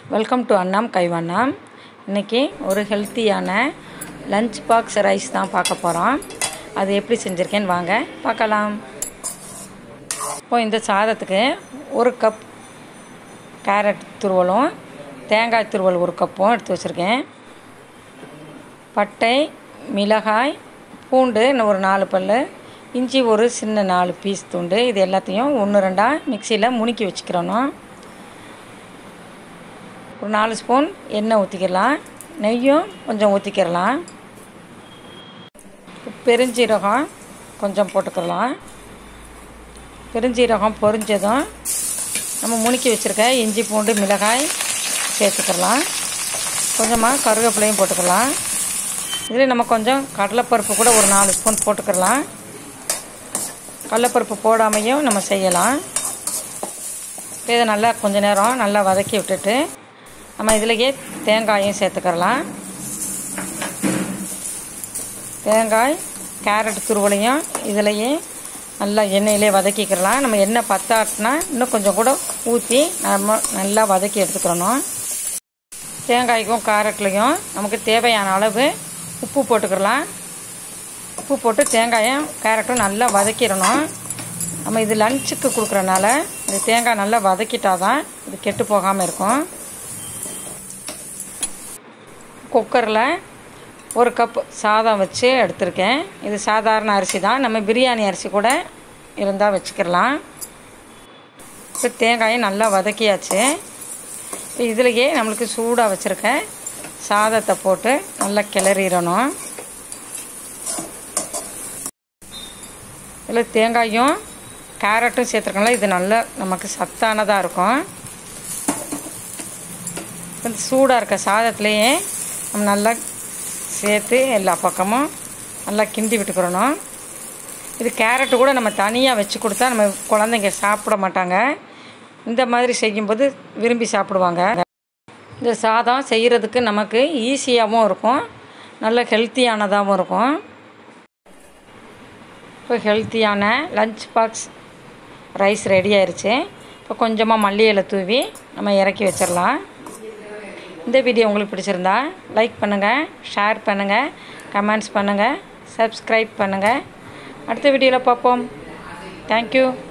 welcome to அண்ணாம் கைவண்ணாம் இன்றைக்கி ஒரு ஹெல்த்தியான லஞ்ச் பாக்ஸ் ரைஸ் தான் பார்க்க போகிறோம் அது எப்படி செஞ்சுருக்கேன்னு வாங்க பார்க்கலாம் இப்போ இந்த சாதத்துக்கு ஒரு கப் கேரட் துருவலும் தேங்காய் துருவல் ஒரு கப்பும் எடுத்து வச்சுருக்கேன் பட்டை மிளகாய் பூண்டு இன்னும் ஒரு நாலு பல் இஞ்சி ஒரு சின்ன நாலு பீஸ் துண்டு இது எல்லாத்தையும் ஒன்று ரெண்டாக மிக்சியில் முணுக்கி வச்சுக்கிறணும் ஒரு நாலு ஸ்பூன் எண்ணெய் ஊற்றிக்கிடலாம் நெய்யும் கொஞ்சம் ஊற்றிக்கிடலாம் பெருஞ்சீரகம் கொஞ்சம் போட்டுக்கலாம் பெருஞ்சீரகம் பொரிஞ்சதும் நம்ம முணுக்கி வச்சுருக்க இஞ்சி பூண்டு மிளகாய் சேர்த்துக்கலாம் கொஞ்சமாக கருவேப்பிலையும் போட்டுக்கலாம் இதில் நம்ம கொஞ்சம் கடலைப்பருப்பு கூட ஒரு நாலு ஸ்பூன் போட்டுக்கலாம் கடலைப்பருப்பு போடாமையும் நம்ம செய்யலாம் இதை நல்லா கொஞ்ச நேரம் நல்லா வதக்கி விட்டுட்டு நம்ம இதிலேயே தேங்காயும் சேர்த்துக்கலாம் தேங்காய் கேரட் துருவலையும் இதிலையே நல்லா எண்ணெயிலே வதக்கிக்கிறலாம் நம்ம எண்ணெய் பத்தாட்டினா இன்னும் கொஞ்சம் கூட ஊற்றி நம்ம நல்லா வதக்கி எடுத்துக்கிறணும் தேங்காய்க்கும் கேரட்லேயும் நமக்கு தேவையான அளவு உப்பு போட்டுக்கிறலாம் உப்பு போட்டு தேங்காயும் கேரட்டும் நல்லா வதக்கிடணும் நம்ம இது லஞ்சுக்கு கொடுக்குறனால இந்த தேங்காய் நல்லா வதக்கிட்டா தான் இது கெட்டு போகாமல் இருக்கும் குக்கரில் ஒரு கப் சாதம் வச்சு எடுத்திருக்கேன் இது சாதாரண அரிசி தான் நம்ம பிரியாணி அரிசி கூட இருந்தால் வச்சுக்கிடலாம் இப்போ தேங்காயும் நல்லா வதக்கியாச்சு இப்போ இதுலேயே நம்மளுக்கு சூடாக வச்சுருக்க சாதத்தை போட்டு நல்லா கிளறிடணும் இதில் தேங்காயும் கேரட்டும் சேர்த்துருக்கோம்ல இது நல்ல நமக்கு சத்தானதாக இருக்கும் இந்த சூடாக இருக்க சாதத்துலேயே நம்ம நல்லா சேர்த்து எல்லா பக்கமும் நல்லா கிண்டி விட்டுக்கிறணும் இது கேரட்டு கூட நம்ம தனியாக வச்சு கொடுத்தா நம்ம குழந்தைங்க சாப்பிட மாட்டாங்க இந்த மாதிரி செய்யும்போது விரும்பி சாப்பிடுவாங்க இந்த சாதம் செய்கிறதுக்கு நமக்கு ஈஸியாகவும் இருக்கும் நல்ல ஹெல்த்தியானதாகவும் இருக்கும் இப்போ ஹெல்த்தியான லஞ்ச் பாக்ஸ் ரைஸ் ரெடி ஆயிடுச்சு இப்போ கொஞ்சமாக மல்லி இலை தூவி நம்ம இறக்கி வச்சிடலாம் இந்த வீடியோ உங்களுக்கு பிடிச்சிருந்தா லைக் பண்ணுங்கள் ஷேர் பண்ணுங்கள் கமெண்ட்ஸ் பண்ணுங்கள் சப்ஸ்கிரைப் பண்ணுங்கள் அடுத்த வீடியோவில் பார்ப்போம் தேங்க்யூ